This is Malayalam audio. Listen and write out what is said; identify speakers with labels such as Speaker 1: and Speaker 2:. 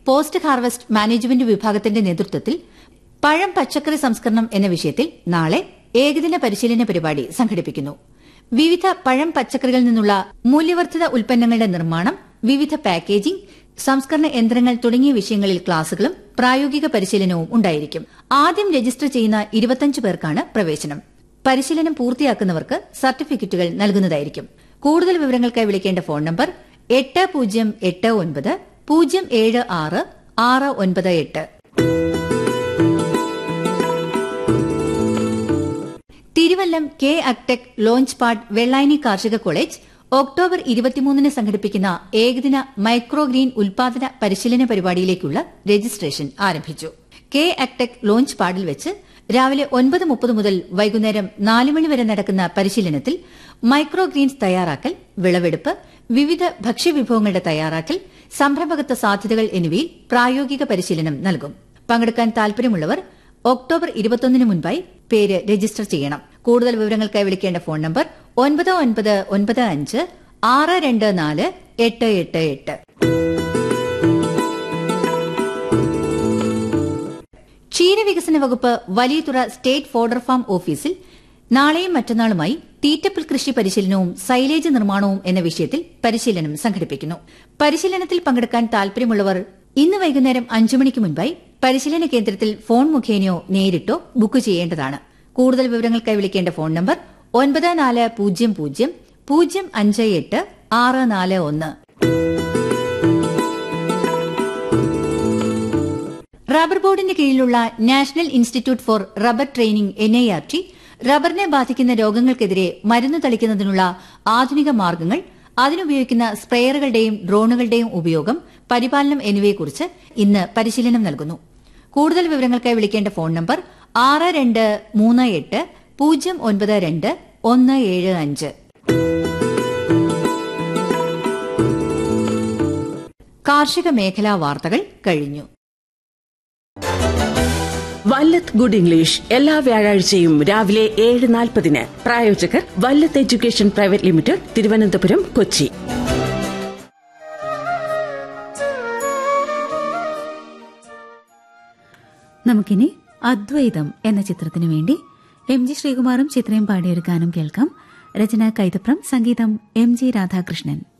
Speaker 1: പോസ്റ്റ് ഹാർവസ്റ്റ് മാനേജ്മെന്റ് വിഭാഗത്തിന്റെ നേതൃത്വത്തിൽ പഴം പച്ചക്കറി സംസ്കരണം എന്ന വിഷയത്തിൽ നാളെ ഏകദിന പരിശീലന പരിപാടി സംഘടിപ്പിക്കുന്നു വിവിധ പഴം പച്ചക്കറികളിൽ നിന്നുള്ള മൂല്യവർദ്ധിത ഉൽപ്പന്നങ്ങളുടെ നിർമ്മാണം വിവിധ പാക്കേജിംഗ് സംസ്കരണ യന്ത്രങ്ങൾ തുടങ്ങിയ വിഷയങ്ങളിൽ ക്ലാസുകളും പ്രായോഗിക പരിശീലനവും ഉണ്ടായിരിക്കും ആദ്യം രജിസ്റ്റർ ചെയ്യുന്ന ഇരുപത്തിയഞ്ച് പേർക്കാണ് പ്രവേശനം പരിശീലനം പൂർത്തിയാക്കുന്നവർക്ക് സർട്ടിഫിക്കറ്റുകൾ നൽകുന്നതായിരിക്കും കൂടുതൽ വിവരങ്ങൾക്കായി വിളിക്കേണ്ട ഫോൺ നമ്പർ എട്ട് പൂജ്യം എട്ട് ഒൻപത് പൂജ്യം ഏഴ് ആറ് ആറ് ഒൻപത് എട്ട് Thiruvallam K agtech launch pad Vellayani കാർഷിക കോളേജ് ഒക്ടോബർ ഇരുപത്തിമൂന്നിന് സംഘടിപ്പിക്കുന്ന ഏകദിന മൈക്രോ ഗ്രീൻ ഉൽപാദന പരിശീലന പരിപാടിയിലേക്കുള്ള രജിസ്ട്രേഷൻ ആരംഭിച്ചു കെ അക്ടെക് ലോഞ്ച് പാഡിൽ വെച്ച് രാവിലെ ഒൻപത് മുപ്പത് മുതൽ വൈകുന്നേരം നാല് മണി വരെ നടക്കുന്ന പരിശീലനത്തിൽ മൈക്രോ ഗ്രീൻസ് തയ്യാറാക്കൽ വിളവെടുപ്പ് വിവിധ ഭക്ഷ്യവിഭവങ്ങളുടെ തയ്യാറാക്കൽ സംരംഭകത്വ സാധ്യതകൾ എന്നിവയിൽ പ്രായോഗിക പരിശീലനം നൽകും പങ്കെടുക്കാൻ താൽപര്യമുള്ളവർ ഒക്ടോബർ ഇരുപത്തൊന്നിന് മുൻപായി പേര് രജിസ്റ്റർ ചെയ്യണം കൂടുതൽ വിവരങ്ങൾക്കായി വിളിക്കേണ്ട ഫോൺ നമ്പർ ഒൻപത് ഒൻപത് ഒൻപത് അഞ്ച് ആറ് രണ്ട് നാല് എട്ട് എട്ട് എട്ട് ക്ഷീരവികസന വകുപ്പ് വലിയതുറ സ്റ്റേറ്റ് ഫോഡർ ഫാം ഓഫീസിൽ നാളെയും മറ്റന്നാളുമായി തീറ്റപ്പിൽ കൃഷി പരിശീലനവും സൈലേജ് നിർമ്മാണവും എന്ന വിഷയത്തിൽ പരിശീലനം സംഘടിപ്പിക്കുന്നു പരിശീലനത്തിൽ പങ്കെടുക്കാൻ താൽപര്യമുള്ളവർ ഇന്ന് വൈകുന്നേരം അഞ്ചു മണിക്ക് മുൻപായി പരിശീലന കേന്ദ്രത്തിൽ ഫോൺ മുഖേനയോ നേരിട്ടോ ബുക്ക് ചെയ്യേണ്ടതാണ് കൂടുതൽ വിവരങ്ങൾക്കായി വിളിക്കേണ്ട ഫോൺ നമ്പർ ഒൻപത് നാല് പൂജ്യം പൂജ്യം പൂജ്യം അഞ്ച് എട്ട് ആറ് നാല് ഒന്ന് റബ്ബർ ബോർഡിന്റെ കീഴിലുള്ള national institute for rubber training N I R T റബ്ബറിനെ ബാധിക്കുന്ന രോഗങ്ങൾക്കെതിരെ മരുന്ന് തളിക്കുന്നതിനുള്ള ആധുനിക മാർഗ്ഗങ്ങൾ അതിനുപയോഗിക്കുന്ന സ്പ്രേയറുകളുടെയും ഡ്രോണുകളുടെയും ഉപയോഗം പരിപാലനം എന്നിവയെക്കുറിച്ച് ഇന്ന് പരിശീലനം നൽകുന്നു കൂടുതൽ വിവരങ്ങൾക്കായി വിളിക്കേണ്ട ഫോൺ നമ്പർ ആറ് രണ്ട് മൂന്ന് എട്ട് പൂജ്യം ഒൻപത് രണ്ട് ഒന്ന് ഏഴ് അഞ്ച് കാർഷിക മേഖലാ വാർത്തകൾ കഴിഞ്ഞു
Speaker 2: വല്ലത്ത് ഗുഡ് ഇംഗ്ലീഷ് എല്ലാ വ്യാഴാഴ്ചയും രാവിലെ ഏഴ് നാൽപ്പതിന് പ്രായോജകർ Vallath education private limited Thiruvananthapuram Kochi
Speaker 3: നമുക്കിനി അദ്വൈതം എന്ന ചിത്രത്തിനു വേണ്ടി എം ജി ശ്രീകുമാറും ചിത്രയും പാടിയൊരു ഗാനം കേൾക്കാം രചന കൈതപ്രം സംഗീതം എം ജി രാധാകൃഷ്ണൻ